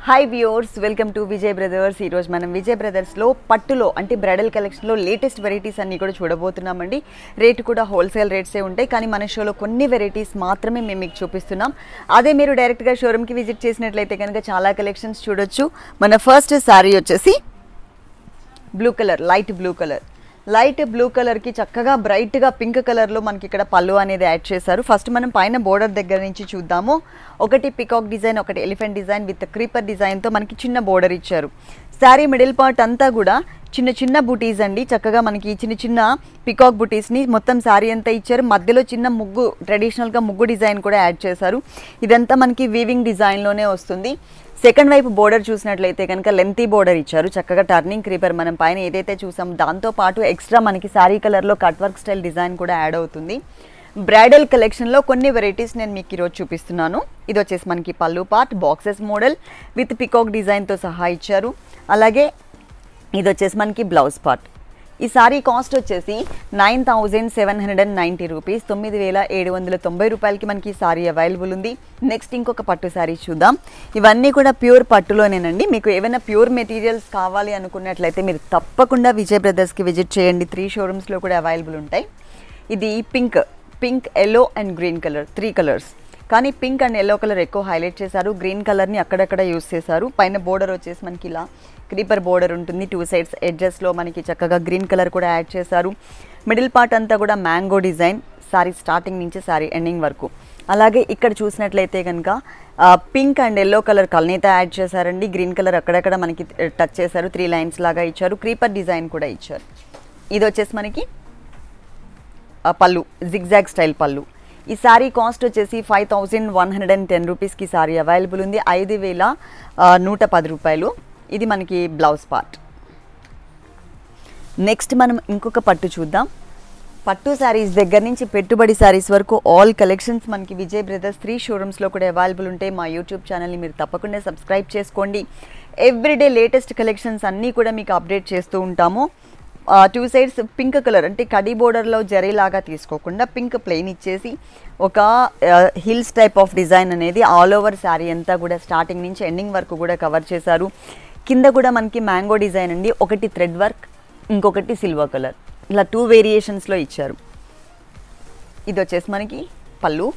hi viewers welcome to Vijay Brothers ఈరోజు మనం విజయ్ బ్రదర్స్లో పట్టులో అంటే బ్రైడల్ కలెక్షన్లో లేటెస్ట్ వెరైటీస్ అన్నీ కూడా చూడబోతున్నామండి రేటు కూడా హోల్సేల్ రేట్సే ఉంటాయి కానీ మన షోలో కొన్ని వెరైటీస్ మాత్రమే మేము మీకు చూపిస్తున్నాం అదే మీరు డైరెక్ట్గా షోరూమ్కి విజిట్ చేసినట్లయితే కనుక చాలా కలెక్షన్స్ చూడొచ్చు మన ఫస్ట్ శారీ వచ్చేసి blue colour light blue colour light blue కలర్కి చక్కగా బ్రైట్గా పింక్ కలర్లో మనకి ఇక్కడ పళ్ళు అనేది యాడ్ చేశారు ఫస్ట్ మనం పైన బోర్డర్ దగ్గర నుంచి చూద్దాము ఒకటి పికాక్ డిజైన్ ఒకటి ఎలిఫెంట్ డిజైన్ విత్ క్రీపర్ డిజైన్తో మనకి చిన్న బోర్డర్ ఇచ్చారు శారీ మిడిల్ పార్ట్ అంతా కూడా చిన్న చిన్న బుటీస్ అండి చక్కగా మనకి చిన్న చిన్న పికాక్ బుటీస్ని మొత్తం శారీ అంతా ఇచ్చారు మధ్యలో చిన్న ముగ్గు ట్రెడిషనల్గా ముగ్గు డిజైన్ కూడా యాడ్ చేశారు ఇదంతా మనకి వీవింగ్ డిజైన్లోనే వస్తుంది సెకండ్ వైపు బోర్డర్ చూసినట్లయితే కనుక లెంతీ బోర్డర్ ఇచ్చారు చక్కగా టర్నింగ్ క్రీపర్ మనం పైన ఏదైతే చూసాం దాంతో పాటు ఎక్స్ట్రా మనకి శారీ కలర్లో కట్ వర్క్ స్టైల్ డిజైన్ కూడా యాడ్ అవుతుంది బ్రైడల్ కలెక్షన్లో కొన్ని వెరైటీస్ నేను మీకు ఈరోజు చూపిస్తున్నాను ఇది వచ్చేసి మనకి పళ్ళు part boxes model with peacock డిజైన్తో సహా ఇచ్చారు అలాగే ఇది వచ్చేసి మనకి బ్లౌజ్ పార్ట్ ఈ సారీ కాస్ట్ వచ్చేసి nine thousand seven hundred and ninety rupees తొమ్మిది వేల ఏడు వందల తొంభై రూపాయలకి మనకి ఈ సారీ అవైలబుల్ ఉంది నెక్స్ట్ ఇంకొక పట్టు సారీ చూద్దాం ఇవన్నీ కూడా ప్యూర్ పట్టులోనేనండి మీకు ఏమైనా ప్యూర్ మెటీరియల్స్ కావాలి అనుకున్నట్లయితే మీరు తప్పకుండా విజయ్ బ్రదర్స్కి విజిట్ చేయండి త్రీ షోరూమ్స్లో కూడా అవైలబుల్ ఉంటాయి ఇది pink pink yellow and green colour three colours కానీ పింక్ అండ్ ఎల్లో కలర్ ఎక్కువ హైలైట్ చేశారు గ్రీన్ కలర్ని అక్కడక్కడ యూస్ చేశారు పైన బోర్డర్ వచ్చేసి మనకి ఇలా క్రీపర్ బోర్డర్ ఉంటుంది టూ సైడ్స్ ఎడ్జెస్లో మనకి చక్కగా గ్రీన్ కలర్ కూడా యాడ్ చేశారు మిడిల్ పార్ట్ అంతా కూడా మ్యాంగో డిజైన్ సారీ స్టార్టింగ్ నుంచి సారీ ఎండింగ్ వరకు అలాగే ఇక్కడ చూసినట్లయితే కనుక పింక్ అండ్ ఎల్లో కలర్ కల్నీత యాడ్ చేశారండి గ్రీన్ కలర్ అక్కడక్కడ మనకి టచ్ చేశారు త్రీ లైన్స్ లాగా ఇచ్చారు క్రీపర్ డిజైన్ కూడా ఇచ్చారు ఇది వచ్చేసి మనకి ఆ, పళ్ళు జిగ్జాగ్ స్టైల్ పళ్ళు ఈ సారీ కాస్ట్ వచ్చేసి five thousand one hundred and ten రూపీస్కి సారీ అవైలబుల్ ఉంది ఐదు వేల ఆ, నూట పది రూపాయలు ఇది మనకి బ్లౌజ్ పార్ట్ నెక్స్ట్ మనం ఇంకొక పట్టు చూద్దాం పట్టు శారీస్ దగ్గర నుంచి పెట్టుబడి శారీస్ వరకు ఆల్ కలెక్షన్స్ మనకి విజయ్ బ్రదర్స్ త్రీ షోరూమ్స్లో కూడా అవైలబుల్ ఉంటాయి మా యూట్యూబ్ ఛానల్ని మీరు తప్పకుండా సబ్స్క్రైబ్ చేసుకోండి ఎవ్రీడే లేటెస్ట్ కలెక్షన్స్ అన్నీ కూడా మీకు అప్డేట్ చేస్తూ ఉంటాము టూ సైడ్స్ పింక్ కలర్ అంటే కడి బోర్డర్లో జరీలాగా తీసుకోకుండా పింక్ ప్లెయిన్ ఇచ్చేసి ఒక హిల్స్ టైప్ ఆఫ్ డిజైన్ అనేది ఆల్ ఓవర్ శారీ అంతా కూడా స్టార్టింగ్ నుంచి ఎండింగ్ వరకు కూడా కవర్ చేశారు కింద కూడా మనకి మ్యాంగో డిజైన్ అండి ఒకటి థ్రెడ్ వర్క్ ఇంకొకటి సిల్వర్ కలర్ ఇలా టూ వేరియేషన్స్లో ఇచ్చారు ఇది వచ్చేసి మనకి పళ్ళు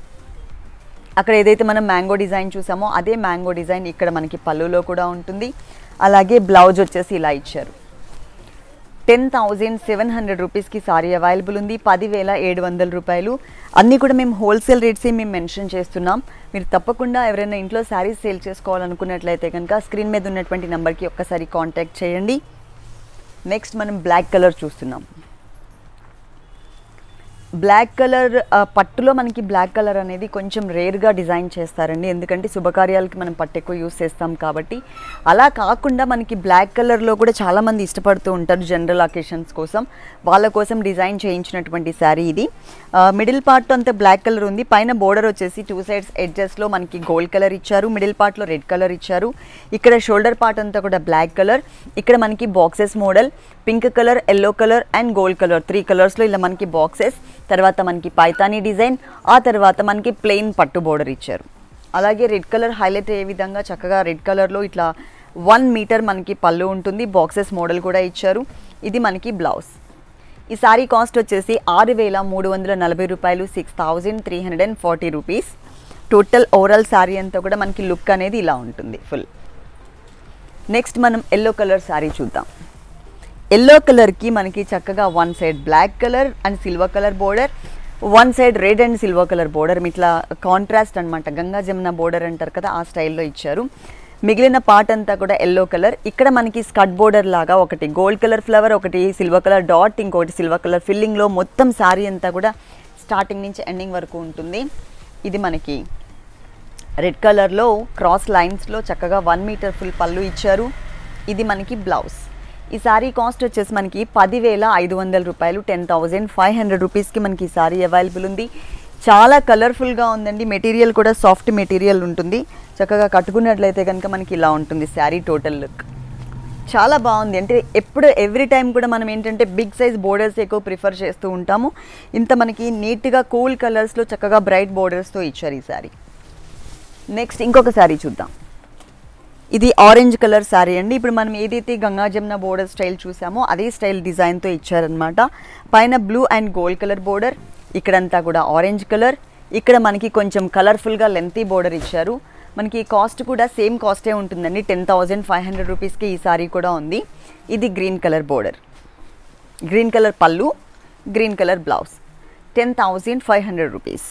అక్కడ ఏదైతే మనం మ్యాంగో డిజైన్ చూసామో అదే మ్యాంగో డిజైన్ ఇక్కడ మనకి పళ్ళులో కూడా ఉంటుంది అలాగే బ్లౌజ్ వచ్చేసి ఇలా ఇచ్చారు టెన్ థౌజండ్ సెవెన్ హండ్రెడ్ రూపీస్కి సారీ అవైలబుల్ ఉంది పదివేల ఏడు వందల రూపాయలు అన్నీ కూడా మేము హోల్సేల్ రేట్సే మేము మెన్షన్ చేస్తున్నాం మీరు తప్పకుండా ఎవరైనా ఇంట్లో శారీస్ సేల్ చేసుకోవాలనుకున్నట్లయితే కనుక స్క్రీన్ మీద ఉన్నటువంటి నెంబర్కి ఒక్కసారి కాంటాక్ట్ చేయండి నెక్స్ట్ మనం బ్లాక్ కలర్ చూస్తున్నాం బ్లాక్ కలర్ పట్టులో మనకి బ్లాక్ కలర్ అనేది కొంచెం రేర్గా డిజైన్ చేస్తారండి ఎందుకంటే శుభకార్యాలకి మనం పట్టు ఎక్కువ యూస్ చేస్తాం కాబట్టి అలా కాకుండా మనకి బ్లాక్ కలర్లో కూడా చాలామంది ఇష్టపడుతూ ఉంటారు జనరల్ అకేషన్స్ కోసం వాళ్ళ కోసం డిజైన్ చేయించినటువంటి శారీ ఇది మిడిల్ పార్ట్ అంతా బ్లాక్ కలర్ ఉంది పైన బోర్డర్ వచ్చేసి టూ సైడ్స్ ఎడ్జెస్లో మనకి గోల్డ్ కలర్ ఇచ్చారు మిడిల్ పార్ట్లో రెడ్ కలర్ ఇచ్చారు ఇక్కడ షోల్డర్ పార్ట్ అంతా కూడా బ్లాక్ కలర్ ఇక్కడ మనకి boxes model pink colour yellow colour and gold colour three కలర్స్లో ఇలా మనకి బాక్సెస్ తర్వాత మనకి పైతానీ డిజైన్ ఆ తర్వాత మనకి ప్లెయిన్ పట్టు బోర్డర్ ఇచ్చారు అలాగే రెడ్ కలర్ హైలైట్ అయ్యే విధంగా చక్కగా రెడ్ కలర్లో ఇట్లా వన్ మీటర్ మనకి పళ్ళు ఉంటుంది బాక్సెస్ మోడల్ కూడా ఇచ్చారు ఇది మనకి బ్లౌజ్ ఈ సారీ కాస్ట్ వచ్చేసి ఆరు వేల మూడు వందల నలభై రూపాయలు six thousand three hundred and forty rupees total overall sari అంతా కూడా మనకి లుక్ అనేది ఇలా ఉంటుంది ఫుల్ నెక్స్ట్ మనం ఎల్లో కలర్ శారీ చూద్దాం ఎల్లో కలర్కి మనకి చక్కగా one side black colour and silver colour border one side red and silver colour border ఇట్లా కాంట్రాస్ట్ అనమాట గంగా జమున బోర్డర్ అంటారు కదా ఆ స్టైల్లో ఇచ్చారు మిగిలిన పార్ట్ అంతా కూడా ఎల్లో కలర్ ఇక్కడ మనకి స్కట్ బోర్డర్ లాగా ఒకటి గోల్డ్ కలర్ ఫ్లవర్ ఒకటి సిల్వర్ కలర్ డాట్ ఇంకొకటి సిల్వర్ కలర్ ఫిల్లింగ్లో మొత్తం శారీ అంతా కూడా స్టార్టింగ్ నుంచి ఎండింగ్ వరకు ఉంటుంది ఇది మనకి రెడ్ కలర్లో క్రాస్ లైన్స్లో చక్కగా వన్ మీటర్ ఫుల్ పళ్ళు ఇచ్చారు ఇది మనకి బ్లౌజ్ ఈ సారీ కాస్ట్ వచ్చేసి మనకి పదివేల ఐదు వందల రూపాయలు టెన్ థౌజండ్ ఫైవ్ హండ్రెడ్ రూపీస్కి మనకి ఈ సారీ అవైలబుల్ ఉంది చాలా కలర్ఫుల్గా ఉందండి మెటీరియల్ కూడా సాఫ్ట్ మెటీరియల్ ఉంటుంది చక్కగా కట్టుకున్నట్లయితే కనుక మనకి ఇలా ఉంటుంది శారీ టోటల్ లుక్ చాలా బాగుంది అంటే ఎప్పుడు ఎవ్రీ టైం కూడా మనం ఏంటంటే బిగ్ సైజ్ బోర్డర్స్ ఎక్కువ ప్రిఫర్ చేస్తూ ఉంటాము ఇంత మనకి నీట్గా కూల్ కలర్స్లో చక్కగా బ్రైట్ బోర్డర్స్తో ఇచ్చారు ఈ శారీ నెక్స్ట్ ఇంకొక శారీ చూద్దాం ఇది ఆరెంజ్ కలర్ శారీ అండి ఇప్పుడు మనం ఏదైతే గంగా జమున బోర్డర్ స్టైల్ చూసామో అదే స్టైల్ డిజైన్తో ఇచ్చారనమాట పైన blue and gold colour border ఇక్కడంతా కూడా ఆరెంజ్ కలర్ ఇక్కడ మనకి కొంచెం కలర్ఫుల్గా లెంతీ బోర్డర్ ఇచ్చారు మనకి కాస్ట్ కూడా సేమ్ కాస్టే ఉంటుందండి టెన్ థౌజండ్ ఫైవ్ హండ్రెడ్ రూపీస్కి ఈ సారీ కూడా ఉంది ఇది green colour border green colour పళ్ళు green colour blouse ten thousand five hundred rupees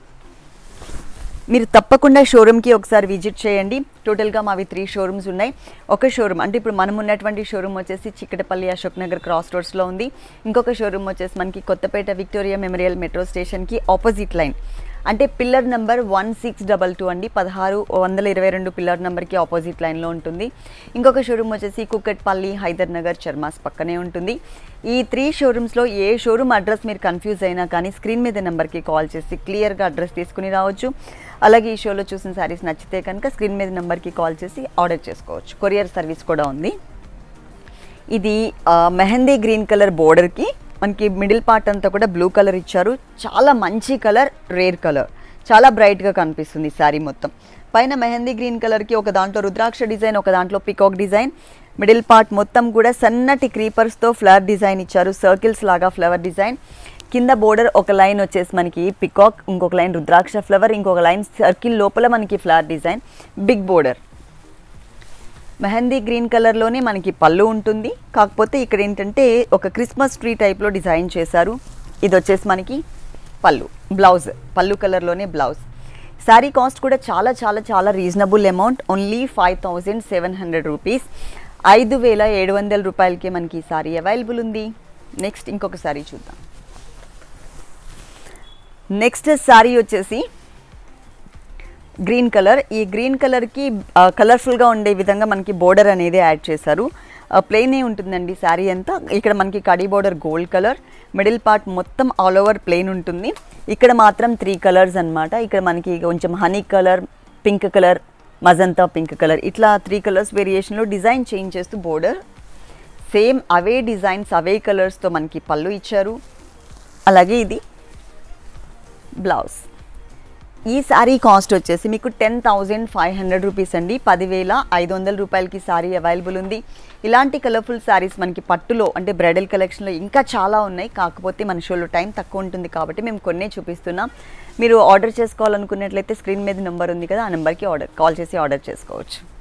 మీరు తప్పకుండా షోరూమ్కి ఒకసారి విజిట్ చేయండి టోటల్గా మావి త్రీ షోరూమ్స్ ఉన్నాయి ఒక షోరూమ్ అంటే ఇప్పుడు మనం ఉన్నటువంటి షోరూమ్ వచ్చేసి చిక్కటపల్లి అశోక్ నగర్ క్రాస్ రోడ్స్లో ఉంది ఇంకొక షోరూమ్ వచ్చేసి మనకి కొత్తపేట విక్టోరియా మెమోరియల్ మెట్రో స్టేషన్కి ఆపోజిట్ లైన్ అంటే pillar number one six double two అండి పదహారు వందల ఇరవై రెండు పిల్లర్ నెంబర్కి ఆపోజిట్ లైన్లో ఉంటుంది ఇంకొక షోరూమ్ వచ్చేసి కుక్కట్పల్లి హైదర్ నగర్ చర్మాస్ పక్కనే ఉంటుంది ఈ త్రీ షోరూమ్స్లో ఏ షోరూమ్ అడ్రస్ మీరు కన్ఫ్యూజ్ అయినా కానీ స్క్రీన్ మీద నెంబర్కి కాల్ చేసి క్లియర్గా అడ్రస్ తీసుకుని రావచ్చు అలాగే ఈ షోలో చూసిన శారీస్ నచ్చితే కనుక స్క్రీన్ మీద నెంబర్కి కాల్ చేసి ఆర్డర్ చేసుకోవచ్చు కొరియర్ సర్వీస్ కూడా ఉంది ఇది ఆ, మెహందీ గ్రీన్ కలర్ బోర్డర్కి మనకి మిడిల్ పార్ట్ అంతా కూడా బ్లూ కలర్ ఇచ్చారు చాలా మంచి కలర్ రేర్ కలర్ చాలా బ్రైట్గా కనిపిస్తుంది ఈ శారీ మొత్తం పైన మెహందీ గ్రీన్ కలర్కి ఒక దాంట్లో రుద్రాక్ష డిజైన్ ఒక దాంట్లో పికాక్ డిజైన్ మిడిల్ పార్ట్ మొత్తం కూడా సన్నటి క్రీపర్స్తో ఫ్లవర్ డిజైన్ ఇచ్చారు సర్కిల్స్ లాగా ఫ్లవర్ డిజైన్ కింద బోర్డర్ ఒక లైన్ వచ్చేసి మనకి పికాక్ ఇంకొక లైన్ రుద్రాక్ష ఫ్లవర్ ఇంకొక లైన్ సర్కిల్ లోపల మనకి ఫ్లవర్ డిజైన్ బిగ్ బోర్డర్ మెహందీ గ్రీన్ కలర్లోనే మనకి పళ్ళు ఉంటుంది కాకపోతే ఇక్కడ ఏంటంటే ఒక క్రిస్మస్ ట్రీ టైప్లో డిజైన్ చేశారు ఇది వచ్చేసి మనకి పళ్ళు బ్లౌజ్ పళ్ళు కలర్లోనే బ్లౌజ్ శారీ కాస్ట్ కూడా చాలా చాలా చాలా reasonable amount only five thousand seven hundred rupees ఐదు వేల ఏడు వందల రూపాయలకి మనకి ఈ సారీ అవైలబుల్ ఉంది నెక్స్ట్ ఇంకొక సారీ చూద్దాం నెక్స్ట్ సారీ వచ్చేసి గ్రీన్ కలర్ ఈ గ్రీన్ కలర్కి కలర్ఫుల్గా ఉండే విధంగా మనకి బోర్డర్ అనేది యాడ్ చేశారు ప్లెయినే ఉంటుందండి శారీ అంతా ఇక్కడ మనకి కడీ border gold colour middle part మొత్తం ఆల్ ఓవర్ ప్లెయిన్ ఉంటుంది ఇక్కడ మాత్రం త్రీ కలర్స్ అన్నమాట ఇక్కడ మనకి కొంచెం honey colour pink colour magenta pink colour ఇట్లా త్రీ కలర్స్ వేరియేషన్లో డిజైన్ చేంజ్ చేస్తూ బోర్డర్ సేమ్ అవే డిజైన్స్ అవే కలర్స్తో మనకి పళ్ళు ఇచ్చారు అలాగే ఇది బ్లౌజ్ ఈ శారీ కాస్ట్ వచ్చేసి మీకు ten thousand five hundred rupees అండి పదివేల ఐదు వందల రూపాయలకి శారీ అవైలబుల్ ఉంది ఇలాంటి కలర్ఫుల్ శారీస్ మనకి పట్టులో అంటే బ్రైడల్ కలెక్షన్లో ఇంకా చాలా ఉన్నాయి కాకపోతే మన షోలో టైం తక్కువ ఉంటుంది కాబట్టి మేము కొన్నే చూపిస్తున్నాం మీరు ఆర్డర్ చేసుకోవాలనుకున్నట్లయితే స్క్రీన్ మీద నెంబర్ ఉంది కదా ఆ నెంబర్కి ఆర్డర్ కాల్ చేసి ఆర్డర్ చేసుకోవచ్చు